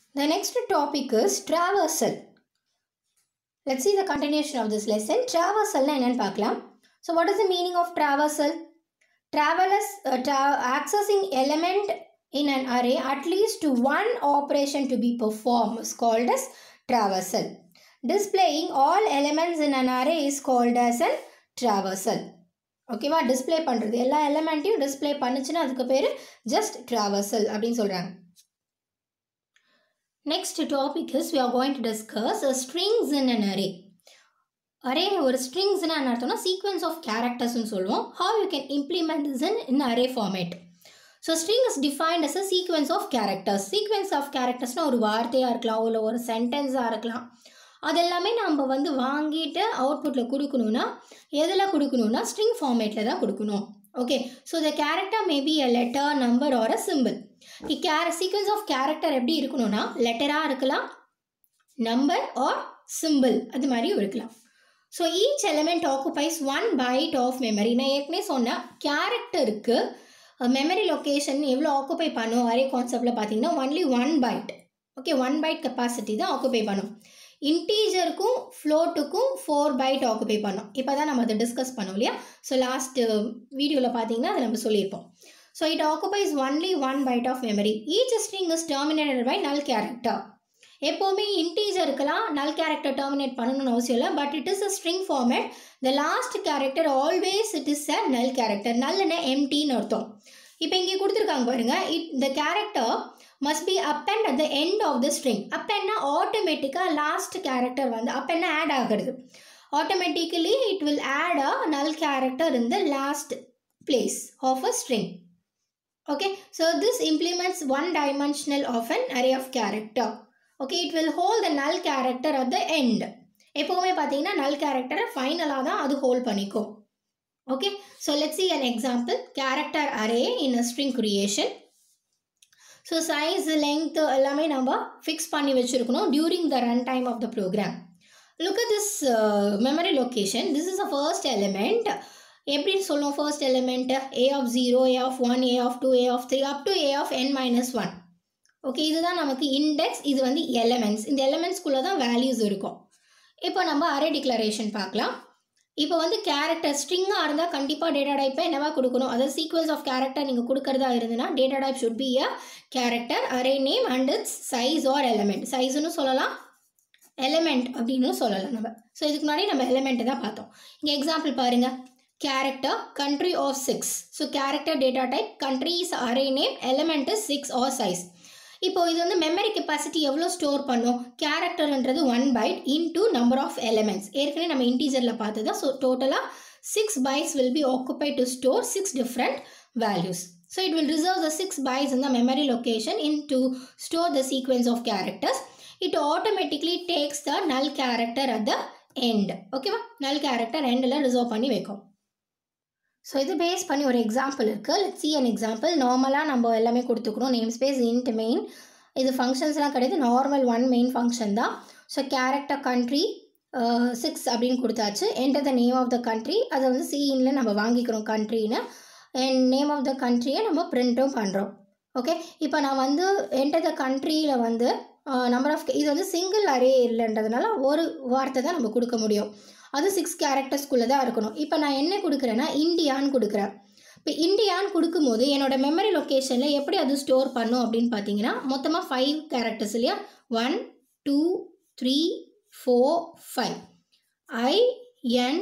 The next topic is traversal. Let's see the continuation of this lesson. Traversal என்னன்னு பார்க்கலாம். So what is the meaning of traversal? Travelers uh, tra- accessing element in an array at least to one operation to be performed is called as traversal. Displaying all elements in an array is called as an traversal. ஓகேவா display பண்ணுறது எல்லா எலமெண்ட்டையும் display பண்ணுச்சுன்னா அதுக்கு பேர் just traversal அப்படின்னு சொல்கிறாங்க next topic is we are going to discuss strings in an array array ஒரு ஸ்ட்ரிங்ஸ்னா என்ன அர்த்தம்னா சீக்வன்ஸ் ஆஃப் கேரக்டர்ஸ்னு சொல்லுவோம் how you can implement this in in array format so string is defined as a sequence of characters sequence of கேரக்டர்ஸ்னால் ஒரு வார்த்தையாக இருக்கலாம் இல்லை ஒரு சென்டென்ஸாக இருக்கலாம் அதெல்லாமே நம்ம வந்து வாங்கிட்டு அவுட்புட்டில் கொடுக்கணுன்னா எதில் கொடுக்கணுன்னா ஸ்ட்ரிங் ஃபார்மேட்டில் தான் கொடுக்கணும் okay so the character may be a letter number or a simple இ கேர சீக்வன்ஸ் ஆஃப் கேரக்டர் எப்படி இருக்கணும்னா லெட்டராக இருக்கலாம் நம்பர் ஆர் சிம்பிள் அது மாதிரியும் இருக்கலாம் so each element occupies one byte of memory நான் ஏற்கனவே சொன்னேன் கேரக்டருக்கு மெமரி லொக்கேஷன் எவ்வளோ ஆக்குபை பண்ணும் அரே கான்செப்டில் பார்த்தீங்கன்னா only one byte okay one byte capacity தான் ஆக்குபை பண்ணும் இன்டீஜருக்கும் ஃப்ளோட்டுக்கும் ஃபோர் பைட் ஆக்குபை பண்ணோம் இப்போ தான் நம்ம அதை டிஸ்கஸ் பண்ணோம் இல்லையா ஸோ லாஸ்ட் வீடியோவில் பார்த்தீங்கன்னா அதை நம்ம சொல்லியிருப்போம் so it occupies only one byte of memory each string is terminated by null character எப்போவுமே இன்டீஜருக்கெல்லாம் நல் கேரக்டர் டெர்மினேட் பண்ணணும்னு அவசியம் இல்லை but it is a string format the last character always it is a null character நல்லன எம்டின்னு அர்த்தம் இப்போ இங்கே கொடுத்துருக்காங்க பாருங்க it the character must be append at the end of the string அப்பென்னா ஆட்டோமேட்டிக்காக லாஸ்ட் கேரக்டர் வந்து அப்பென்னா ஆட் ஆகிறது automatically it will add a null character in the last place of a string okay so this implements one dimensional of an array of character okay it will hold the null character at the end எப்போவுமே பார்த்தீங்கன்னா நல் கேரக்டரை ஃபைனலாக தான் அது hold பண்ணிக்கும் okay so let see an example character array in a string creation so size length எல்லாமே நம்ம ஃபிக்ஸ் பண்ணி வச்சுருக்கணும் during the run time of the program look at this memory location this is a first element எப்படின்னு சொல்லுவோம் first element a of zero a of one a of two a of three up to a of n minus one okay இதுதான் நமக்கு index இது வந்து elements இந்த எலமெண்ட்ஸ்குள்ளே தான் values இருக்கும் இப்போ நம்ம அரே டிக்ளரேஷன் பார்க்கலாம் இப்போ வந்து கேரக்டர் ஸ்ட்ரிங்காக இருந்தால் கண்டிப்பாக டேட்டா டைப்பை என்னவா கொடுக்கணும் அதாவது சீக்வன்ஸ் ஆஃப் கேரக்டர் நீங்கள் கொடுக்கறதா இருந்ததுன்னா data type should be a character array name and its size or element சைஸ்னு சொல்லலாம் எலமெண்ட் அப்படின்னு சொல்லலாம் நம்ம ஸோ இதுக்கு முன்னாடி நம்ம எலமெண்ட்டை தான் பார்த்தோம் இங்கே எக்ஸாம்பிள் பாருங்கள் character country of 6 so character data type country is array name element is 6 or size இப்போ இது வந்து மெமரி கெப்பாசிட்டி எவ்வளோ ஸ்டோர் பண்ணும் கேரக்டர்ன்றது one byte into number of elements ஏற்கனவே நம்ம இன்டீஜரில் பார்த்ததா ஸோ டோட்டலாக six bytes will be occupy to store six different values so it will reserve the six bytes in the memory location in to store the sequence of characters it automatically takes the null character at the end ஓகேவா நல் character எண்டில் reserve பண்ணி வைக்கும் so இது base பண்ணி ஒரு example இருக்குது let see an example நார்மலாக நம்ம எல்லாமே கொடுத்துக்கணும் நேம் ஸ்பேஸ் இன்ட் மெயின் இது ஃபங்க்ஷன்ஸ்லாம் கிடையாது நார்மல் ஒன் மெயின் ஃபங்க்ஷன் தான் ஸோ கேரக்டர் கண்ட்ரி சிக்ஸ் அப்படின்னு கொடுத்தாச்சு enter the name of the country அதை வந்து சிஇன்ல நம்ம வாங்கிக்கிறோம் கண்ட்ரின்னு அண்ட் நேம் ஆஃப் த கண்ட்ரியை நம்ம பிரிண்ட்டும் பண்ணுறோம் ஓகே இப்போ நான் வந்து என்டர் த கண்ட்ரியில் வந்து நம்பர் ஆஃப் இது வந்து சிங்கிள் அரே இல்லைன்றதுனால ஒரு வார்த்தை தான் நம்ம கொடுக்க முடியும் அது சிக்ஸ் கேரக்டர்ஸ்குள்ளே தான் இருக்கணும் இப்போ நான் என்ன கொடுக்குறேன்னா இந்தியான்னு கொடுக்குறேன் இப்போ இந்தியான்னு கொடுக்கும்போது என்னோடய மெமரி லொக்கேஷனில் எப்படி அது ஸ்டோர் பண்ணும் அப்படின்னு பார்த்தீங்கன்னா மொத்தமாக ஃபைவ் கேரக்டர்ஸ் இல்லையா one two three four five I N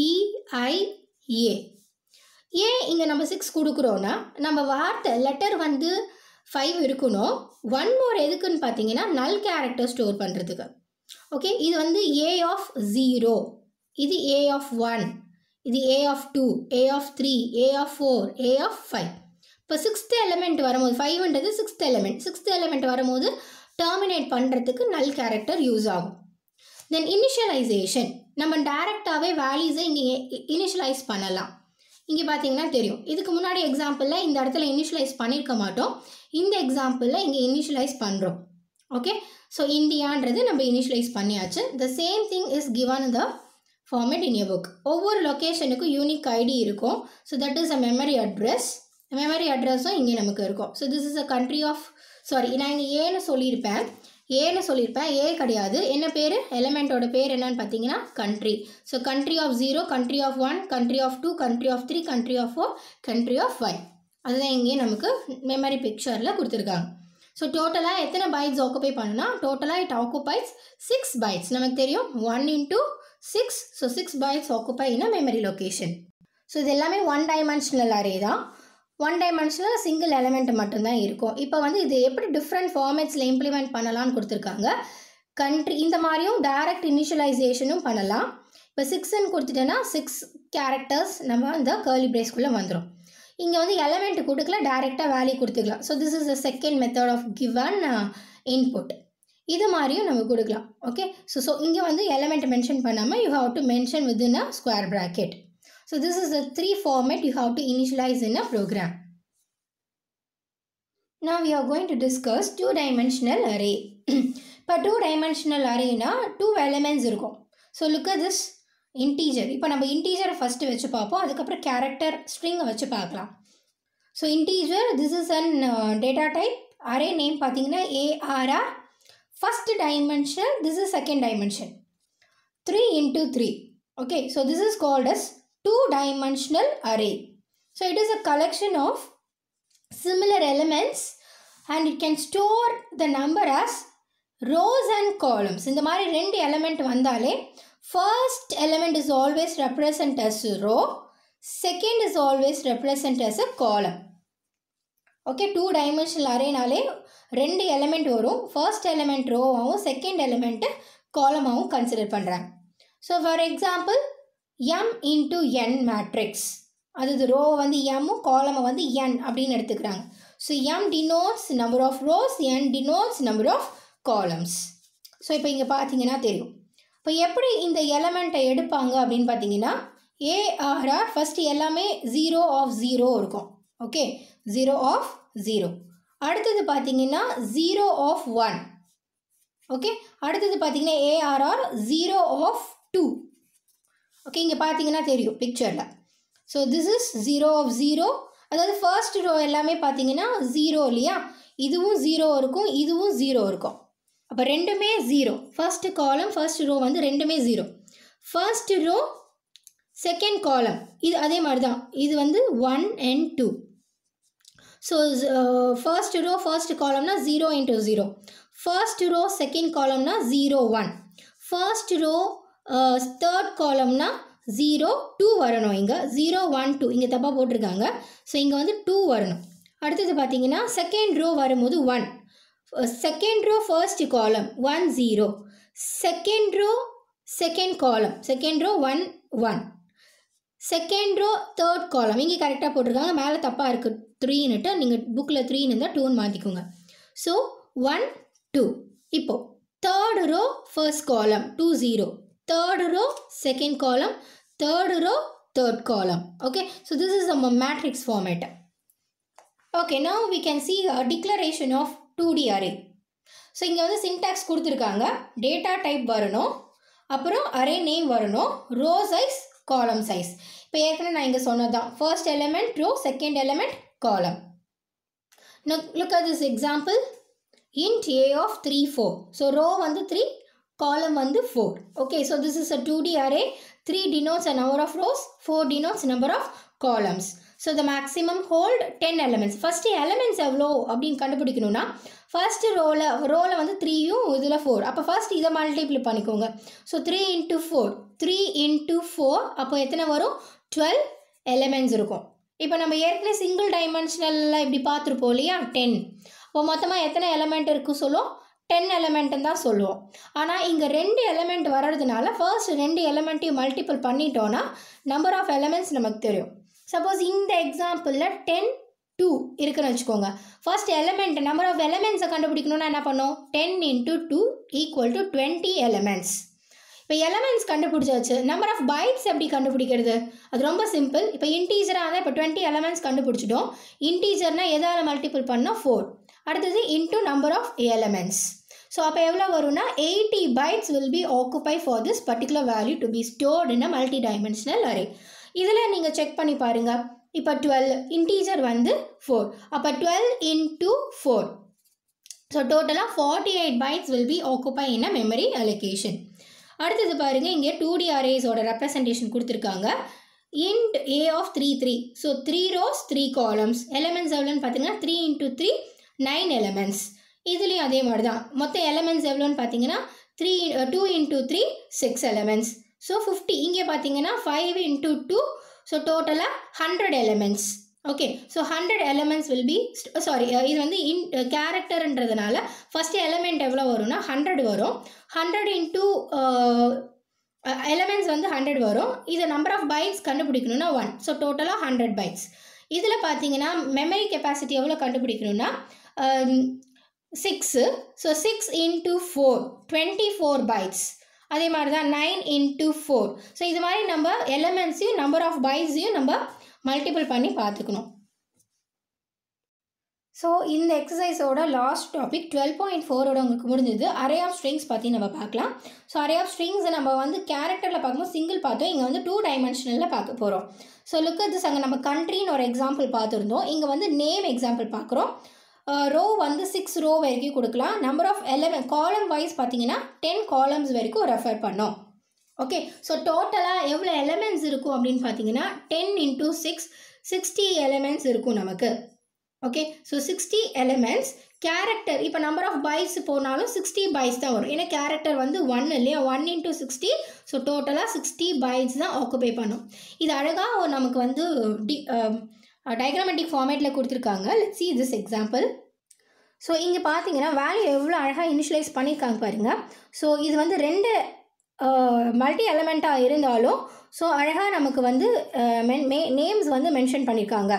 D I A ஏன் இங்கே நம்ம சிக்ஸ் கொடுக்குறோன்னா நம்ம வார்த்தை லெட்டர் வந்து ஃபைவ் இருக்கணும் ஒன் மோர் எதுக்குன்னு பார்த்தீங்கன்னா நல் கேரக்டர் ஸ்டோர் பண்ணுறதுக்கு ஓகே இது வந்து ஏ ஆஃப் ஜீரோ இது ஏ ஆஃப் ஒன் இது a of two a of three a of four a of five இப்போ சிக்ஸ்த் எலிமெண்ட் வரும்போது ஃபைவ்ன்றது சிக்ஸ்த் எலிமெண்ட் சிக்ஸ்த் எலிமெண்ட் வரும்போது டெர்மினேட் பண்ணுறதுக்கு நல் கேரக்டர் யூஸ் ஆகும் தென் இனிஷியலைசேஷன் நம்ம டேரெக்டாகவே வேல்யூஸை இங்கே இனிஷியலைஸ் பண்ணலாம் இங்கே பார்த்தீங்கன்னா தெரியும் இதுக்கு முன்னாடி எக்ஸாம்பிளில் இந்த இடத்துல இனிஷியலைஸ் பண்ணியிருக்க மாட்டோம் இந்த எக்ஸாம்பிளில் இங்கே இனிஷியலைஸ் பண்ணுறோம் ஓகே ஸோ இந்தியான்றது நம்ம இனிஷியலைஸ் பண்ணியாச்சு the same thing is given the format in book ஒவ்வொரு லொக்கேஷனுக்கும் யூனிக் ஐடி இருக்கும் so that is a memory address memory அட்ரஸும் இங்கே நமக்கு இருக்கும் so this is a country of sorry நான் இங்கே ஏன்னு சொல்லியிருப்பேன் ஏன்னு சொல்லியிருப்பேன் ஏ கிடையாது என்ன பேர் எலமெண்ட்டோட பேர் என்னன்னு பார்த்தீங்கன்னா country so country of zero country of one country of two country of three country of four country of five அதுதான் இங்கே நமக்கு மெமரி பிக்சரில் கொடுத்துருக்காங்க ஸோ டோட்டலாக எத்தனை பைட்ஸ் ஆக்குபை பண்ணுனா டோட்டலாக இட் ஆக்குபைஸ் சிக்ஸ் பைட்ஸ் நமக்கு தெரியும் one into six so six bytes occupy in memory location so இது எல்லாமே ஒன் டைமென்ஷனல் அரே தான் ஒன் டைமென்ஷனில் சிங்கிள் எலமெண்ட் மட்டும்தான் இருக்கும் இப்போ வந்து இது எப்படி டிஃப்ரெண்ட் ஃபார்மேட்ஸில் இம்ப்ளிமெண்ட் பண்ணலாம்னு கொடுத்துருக்காங்க கண்ட்ரி இந்த மாதிரியும் டைரக்ட் இனிஷியலைசேஷனும் பண்ணலாம் இப்போ சிக்ஸ்ன்னு கொடுத்துட்டேன்னா சிக்ஸ் கேரக்டர்ஸ் நம்ம இந்த கேர்லி பிரேஸ்க்குள்ளே வந்துடும் இங்கே வந்து எலமெண்ட் கொடுக்கல டைரெக்டாக வேல்யூ கொடுத்துக்கலாம் so this is the second method of given input இது மாதிரியும் நம்ம கொடுக்கலாம் ஓகே ஸோ ஸோ இங்கே வந்து எலமெண்ட் மென்ஷன் பண்ணாமல் you have to mention within a square bracket so this is the three format you have to initialize in a program Now we are going to discuss two dimensional array. இப்போ two dimensional அரேனா two elements இருக்கும் so look at this integer இப்போ நம்ம இன்டீஜரை first வச்சு பார்ப்போம் அதுக்கப்புறம் character ஸ்ட்ரிங்கை வச்சு பார்க்கலாம் so integer this is an data type array name பார்த்தீங்கன்னா A R R first dimension this is second dimension three into three okay so this is called as two dimensional array so it is a collection of similar elements and it can store the number as rows and columns இந்த மாதிரி ரெண்டு element வந்தாலே first element is always represent as a row second is always represent as a column okay two dimensional அரேனாலே ரெண்டு எலிமெண்ட் வரும் first element ரோவாகவும் second element காலமாகவும் கன்சிடர் பண்ணுறாங்க so for example m into n matrix அது row வந்து எம்மும் காலமை வந்து என் அப்படின்னு எடுத்துக்கிறாங்க so m denotes number of rows n denotes number of columns so இப்போ இங்கே பார்த்தீங்கன்னா தெரியும் இப்போ எப்படி இந்த எலமெண்ட்டை எடுப்பாங்க அப்படின்னு பார்த்தீங்கன்னா ஏஆர்ஆர் ஃபஸ்ட்டு எல்லாமே ஜீரோ ஆஃப் ஜீரோ இருக்கும் ஓகே ஜீரோ ஆஃப் ஜீரோ அடுத்தது பார்த்தீங்கன்னா ஜீரோ ஆஃப் ஒன் ஓகே அடுத்தது பார்த்தீங்கன்னா A R R zero of two okay இங்கே பார்த்தீங்கன்னா தெரியும் பிக்சரில் so this is zero of zero அதாவது ஃபர்ஸ்ட் ரோ எல்லாமே பார்த்தீங்கன்னா ஜீரோ இல்லையா இதுவும் ஜீரோ இருக்கும் இதுவும் ஜீரோ இருக்கும் அப்போ ரெண்டுமே zero first column first row வந்து ரெண்டுமே ஜீரோ ஃபர்ஸ்ட் ரோ செகண்ட் காலம் இது அதே மாதிரி தான் இது வந்து one and two so first row first காலம்னா zero into zero first row second காலம்னா zero one first row third காலம்னா ஜீரோ டூ வரணும் இங்கே ஜீரோ ஒன் டூ இங்கே தப்பாக போட்டிருக்காங்க ஸோ இங்கே வந்து டூ வரணும் அடுத்தது பார்த்தீங்கன்னா செகண்ட் ரோ வரும்போது one second row first column one zero second row second column second row one one second row third column இங்கே கரெக்டாக போட்டிருக்காங்க மேலே தப்பாக இருக்குது த்ரீன்னுட்டு நீங்கள் புக்கில் த்ரீன்னு இருந்தால் டூன்னு மாற்றிக்கோங்க ஸோ ஒன் டூ இப்போது third row first column two zero third row second column third row third column okay so this is a matrix format okay now we can see a declaration of 2d array so இங்கே வந்து syntax கொடுத்துருக்காங்க data type வரணும் அப்புறம் array name வரணும் row size column size இப்போ ஏற்கனவே நான் இங்கே சொன்னது தான் first element row second element column look at this example int a of three four so row வந்து த்ரீ column வந்து 4 okay so this is a 2d array 3 denotes a number of rows 4 denotes number of columns so the maximum hold 10 elements first elements எவ்வளோ அப்படின்னு கண்டுபிடிக்கணும்னா first ரோவில் ரோவில் வந்து த்ரீயும் இதில் four அப்போ first இதை மல்டிப்ளை பண்ணிக்கோங்க so three into four three into four அப்போ எத்தனை வரும் டுவெல் எலிமெண்ட்ஸ் இருக்கும் இப்போ நம்ம ஏற்கனவே சிங்கிள் டைமென்ஷனலில் இப்படி பார்த்துருப்போம் இல்லையா டென் இப்போ மொத்தமாக எத்தனை எலிமெண்ட் இருக்கும் சொல்லும் டென் எலிமெண்ட்டுன்னு தான் சொல்லுவோம் ஆனால் இங்கே ரெண்டு எலிமெண்ட் வர்றதுனால ஃபர்ஸ்ட் ரெண்டு எலிமெண்ட்டையும் மல்டிபிள் பண்ணிட்டோன்னா நம்பர் ஆஃப் எலிமெண்ட்ஸ் நமக்கு தெரியும் சப்போஸ் இந்த எக்ஸாம்பிளில் டென் டூ இருக்குன்னு வச்சுக்கோங்க ஃபர்ஸ்ட் எலிமெண்ட் நம்பர் ஆஃப் எலிமெண்ட்ஸை கண்டுபிடிக்கணும்னா என்ன பண்ணோம் ten into two equal to twenty elements இப்போ எலமெண்ட்ஸ் கண்டுபிடிச்சாச்சு நம்பர் ஆஃப் பைட்ஸ் எப்படி கண்டுபிடிக்கிறது அது ரொம்ப சிம்பிள் இப்போ இன்டீஜராக இருந்தால் இப்போ டுவெண்ட்டி எலமெண்ட்ஸ் கண்டுபிடிச்சிட்டோம் இன்டீஜர்னால் எதால் மல்டிபிள் பண்ணால் ஃபோர் அடுத்தது into number of elements so அப்போ எவ்வளோ வரும்னா eighty bytes will be occupy for this particular value to be stored in a multi dimensional array இதில் நீங்கள் செக் பண்ணி பாருங்கள் இப்போ டுவெல் இன்டீஜர் வந்து ஃபோர் அப்போ டுவெல் இன்டூ ஃபோர் ஸோ டோட்டலாக forty eight bytes will be occupy in a memory allocation அடுத்தது பாருங்கள் இங்கே டூ டி அரேஸோட ரெப்ரசன்டேஷன் கொடுத்துருக்காங்க int a of three three so three rose three columns elements எவ்வளோன்னு பார்த்தீங்கன்னா three into three nine elements இதுலேயும் அதே மாதிரி தான் மொத்த எலமெண்ட்ஸ் எவ்வளோன்னு பார்த்தீங்கன்னா three two into three six elements so fifty இங்கே பார்த்தீங்கன்னா ஃபைவ் இன்ட்டு டூ ஸோ டோட்டலாக hundred elements okay so hundred elements will be sorry இது வந்து இன் கேரக்டர்ன்றதுனால ஃபஸ்ட்டு எலமெண்ட் எவ்வளோ வரும்னா ஹண்ட்ரட் வரும் ஹண்ட்ரட் இன்ட்டு எலமெண்ட்ஸ் வந்து ஹண்ட்ரட் வரும் இது நம்பர் ஆஃப் பைட்ஸ் கண்டுபிடிக்கணும்னா ஒன் ஸோ டோட்டலாக ஹண்ட்ரட் பைட்ஸ் இதில் பார்த்தீங்கன்னா மெமரி கெப்பாசிட்டி எவ்வளோ கண்டுபிடிக்கணும்னா six so six into four twenty four bytes அதே மாதிரி தான் நைன் இன்ட்டு ஃபோர் ஸோ இது மாதிரி நம்ம எலமெண்ட்ஸையும் நம்பர் ஆஃப் பைட்ஸையும் நம்ம மல்டிபிள் பண்ணி பார்த்துக்கணும் ஸோ இந்த எக்ஸசைஸோட லாஸ்ட் டாபிக் டுவெல் பாயிண்ட் ஃபோரோட உங்களுக்கு முடிஞ்சது அரே ஆஃப் ஸ்ட்ரிங்ஸ் பற்றி நம்ம பார்க்கலாம் ஸோ அரே ஆஃப் ஸ்ட்ரிங்ஸை நம்ம வந்து கேரக்டரில் பார்க்கும்போது சிங்கிள் பார்த்தோம் இங்கே வந்து டூ டைமென்ஷனலில் பார்க்க போகிறோம் ஸோ லுக் அட் திஸ் அங்கே நம்ம கண்ட்ரின்னு ஒரு எக்ஸாம்பிள் பார்த்துருந்தோம் இங்கே வந்து நேம் எக்ஸாம்பிள் பார்க்குறோம் ரோ வந்து சிக்ஸ் ரோ வரைக்கும் கொடுக்கலாம் number of element column wise பார்த்தீங்கன்னா டென் காலம்ஸ் வரைக்கும் ரெஃபர் பண்ணோம் ஓகே ஸோ டோட்டலாக எவ்வளோ எலமெண்ட்ஸ் இருக்கும் அப்படின்னு பார்த்தீங்கன்னா ten into six sixty elements இருக்கும் நமக்கு okay so sixty elements character இப்போ நம்பர் ஆஃப் பைட்ஸ் போனாலும் சிக்ஸ்டி பைட்ஸ் தான் வரும் ஏன்னா கேரக்டர் வந்து ஒன் இல்லையா ஒன் இன்ட்டு சிக்ஸ்டி ஸோ டோட்டலாக சிக்ஸ்டி பைட்ஸ் தான் ஆக்குபை பண்ணும் இது அழகாக நமக்கு வந்து டி டயக்ராமெட்டிக் ஃபார்மேட்டில் கொடுத்துருக்காங்க let see this example so இங்கே பார்த்தீங்கன்னா வேல்யூ எவ்வளோ அழகாக இனிஷியலைஸ் பண்ணியிருக்காங்க பாருங்கள் ஸோ இது வந்து ரெண்டு மல்டி எலமெண்ட்டாக இருந்தாலும் ஸோ அழகாக நமக்கு வந்து மென் மே நேம்ஸ் வந்து மென்ஷன் பண்ணியிருக்காங்க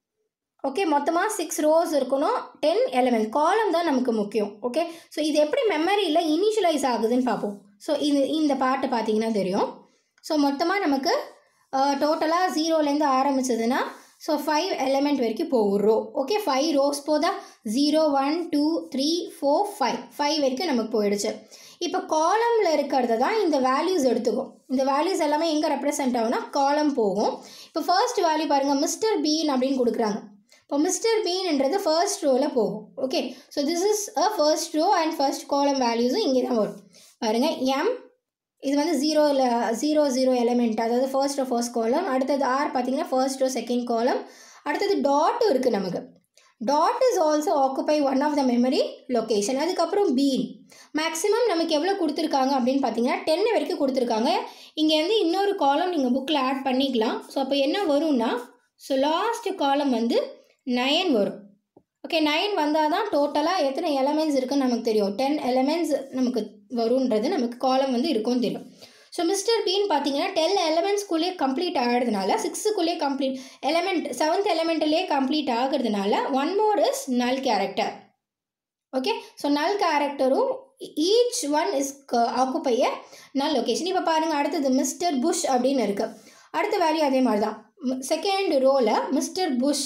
ஓகே மொத்தமாக சிக்ஸ் ரோஸ் இருக்கணும் டென் எலமெண்ட் காலம் தான் நமக்கு முக்கியம் ஓகே ஸோ இது எப்படி மெமரியில் இனிஷியலைஸ் ஆகுதுன்னு பார்ப்போம் ஸோ இது இந்த பாட்டு பார்த்தீங்கன்னா தெரியும் ஸோ மொத்தமாக நமக்கு டோட்டலாக ஜீரோலேருந்து ஆரம்பிச்சதுன்னா ஸோ ஃபைவ் எலமெண்ட் வரைக்கும் போகும் ரோ ஓகே ஃபைவ் ரோஸ் போதா zero one two three four five five வரைக்கும் நமக்கு போயிடுச்சு இப்போ காலமில் இருக்கிறத தான் இந்த வேல்யூஸ் எடுத்துக்கும் இந்த வேல்யூஸ் எல்லாமே எங்கே ரெப்ரசென்ட் ஆகும்னா காலம் போகும் இப்போ ஃபர்ஸ்ட் வேல்யூ பாருங்கள் மிஸ்டர் பீன் அப்படின்னு கொடுக்குறாங்க இப்போ மிஸ்டர் பீன்ன்றது ஃபர்ஸ்ட் ரோவில் போகும் okay so this is a first row and first column வேல்யூஸும் இங்கே தான் வரும் பாருங்கள் எம் இது வந்து ஜீரோவில் ஜீரோ ஜீரோ எலிமெண்ட் அதாவது ஃபர்ஸ்ட் ரோ ஃபர்ஸ்ட் காலம் அடுத்தது ஆர் பார்த்தீங்கன்னா ஃபர்ஸ்ட் ரோ செகண்ட் காலம் அடுத்தது டாட்டும் இருக்குது நமக்கு dot is also occupy one of the memory location அதுக்கப்புறம் பீன் மேக்ஸிமம் நமக்கு எவ்வளோ கொடுத்துருக்காங்க அப்படின்னு பார்த்தீங்கன்னா டென் வரைக்கும் கொடுத்துருக்காங்க இங்கே வந்து இன்னொரு காலம் நீங்கள் புக்கில் ஆட் பண்ணிக்கலாம் ஸோ அப்போ என்ன வரும்னா ஸோ லாஸ்ட் காலம் வந்து நயன் வரும் ஓகே நைன் வந்தால் தான் டோட்டலாக எத்தனை எலமெண்ட்ஸ் இருக்குன்னு நமக்கு தெரியும் டென் எலமெண்ட்ஸ் நமக்கு வருன்றது நமக்கு காலம் வந்து இருக்கும்னு தெரியும் ஸோ மிஸ்டர் பீன் பார்த்தீங்கன்னா டென் எலமெண்ட்ஸ்குள்ளே கம்ப்ளீட் ஆகிறதுனால சிக்ஸுக்குள்ளே கம்ப்ளீட் எலமெண்ட் செவன்த் எலமெண்ட்லேயே கம்ப்ளீட் ஆகிறதுனால one more is null character okay so null கேரக்டரும் ஈச் ஒன் இஸ் ஆக்குப்பைய நல் லொக்கேஷன் இப்போ பாருங்கள் அடுத்தது மிஸ்டர் புஷ் அப்படின்னு இருக்குது அடுத்த வேல்யூ அதே மாதிரி தான் செகண்ட் ரோவில் மிஸ்டர் புஷ்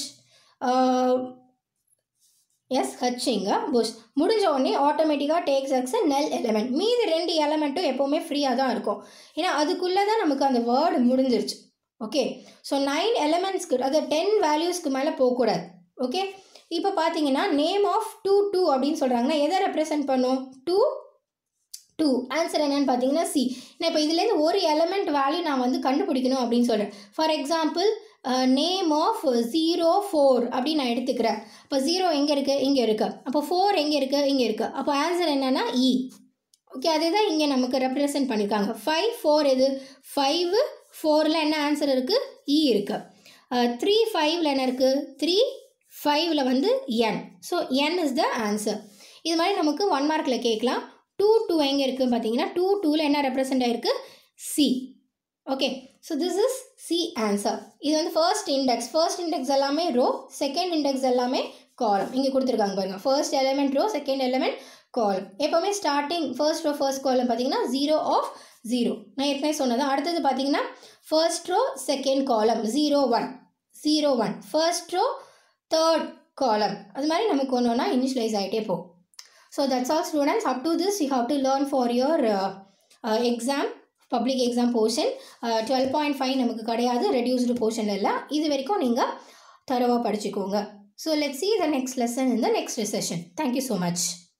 எஸ் ஹச்சிங்க புஷ் முடிஞ்ச உடனே ஆட்டோமேட்டிக்காக டேக்ஸ் எக்ஸ் நெல் எலமெண்ட் மீதி ரெண்டு எலமெண்ட்டும் எப்போவுமே ஃப்ரீயாக தான் இருக்கும் ஏன்னா அதுக்குள்ளே தான் நமக்கு அந்த வேர்டு முடிஞ்சிருச்சு ஓகே ஸோ நைன் எலமெண்ட்ஸ்க்கு அது டென் வேல்யூஸ்க்கு மேலே போகக்கூடாது ஓகே இப்போ பார்த்தீங்கன்னா நேம் ஆஃப் டூ டூ அப்படின்னு சொல்கிறாங்கன்னா எதை ரெப்ரசன்ட் பண்ணும் டூ டூ ஆன்சர் என்னன்னு பார்த்தீங்கன்னா சி நான் இப்போ இதுலேருந்து ஒரு எலமெண்ட் வேல்யூ நான் வந்து கண்டுபிடிக்கணும் அப்படின்னு சொல்கிறேன் for example name of zero four அப்படின்னு நான் எடுத்துக்கிறேன் அப்போ ஜீரோ எங்கே இருக்குது இங்கே இருக்குது அப்போ ஃபோர் எங்கே இருக்குது இங்கே இருக்குது அப்போ ஆன்சர் என்னென்னா இ ஓகே அதே தான் இங்கே நமக்கு ரெப்ரசன்ட் பண்ணியிருக்காங்க ஃபைவ் ஃபோர் எது ஃபைவ் ஃபோரில் என்ன ஆன்சர் இருக்குது இ இருக்குது த்ரீ ஃபைவ்ல என்ன இருக்குது த்ரீ ஃபைவ்ல வந்து N so N is the answer இது மாதிரி நமக்கு ஒன் மார்க்கில் கேட்கலாம் டூ டூ எங்கே இருக்குது பார்த்தீங்கன்னா டூ டூவில் என்ன ரெப்ரசன்ட் ஆகிருக்கு C okay so this is C answer இது வந்து ஃபர்ஸ்ட் இண்டெக்ஸ் ஃபர்ஸ்ட் இண்டெக்ஸ் எல்லாமே ரோ செகண்ட் இண்டெக்ஸ் எல்லாமே காலம் இங்கே கொடுத்துருக்காங்க பாருங்கள் first element row second element column எப்போவுமே ஸ்டார்டிங் ஃபர்ஸ்ட் ரோ ஃபர்ஸ்ட் காலம் பார்த்தீங்கன்னா ஜீரோ ஆஃப் ஜீரோ நான் ஏற்கனவே சொன்னது அடுத்தது பார்த்தீங்கன்னா first row second column zero one zero one first row third column அது மாதிரி நமக்கு ஒன்று ஒன்றா இனிஷியலைஸ் ஆகிட்டே போகும் so that's all students up to this you have to learn for your exam public exam portion twelve point five நமக்கு கிடையாது reduced portion இல்லை இது வரைக்கும் நீங்கள் தரவாக படிச்சுக்கோங்க so let see the next lesson in the next session thank you so much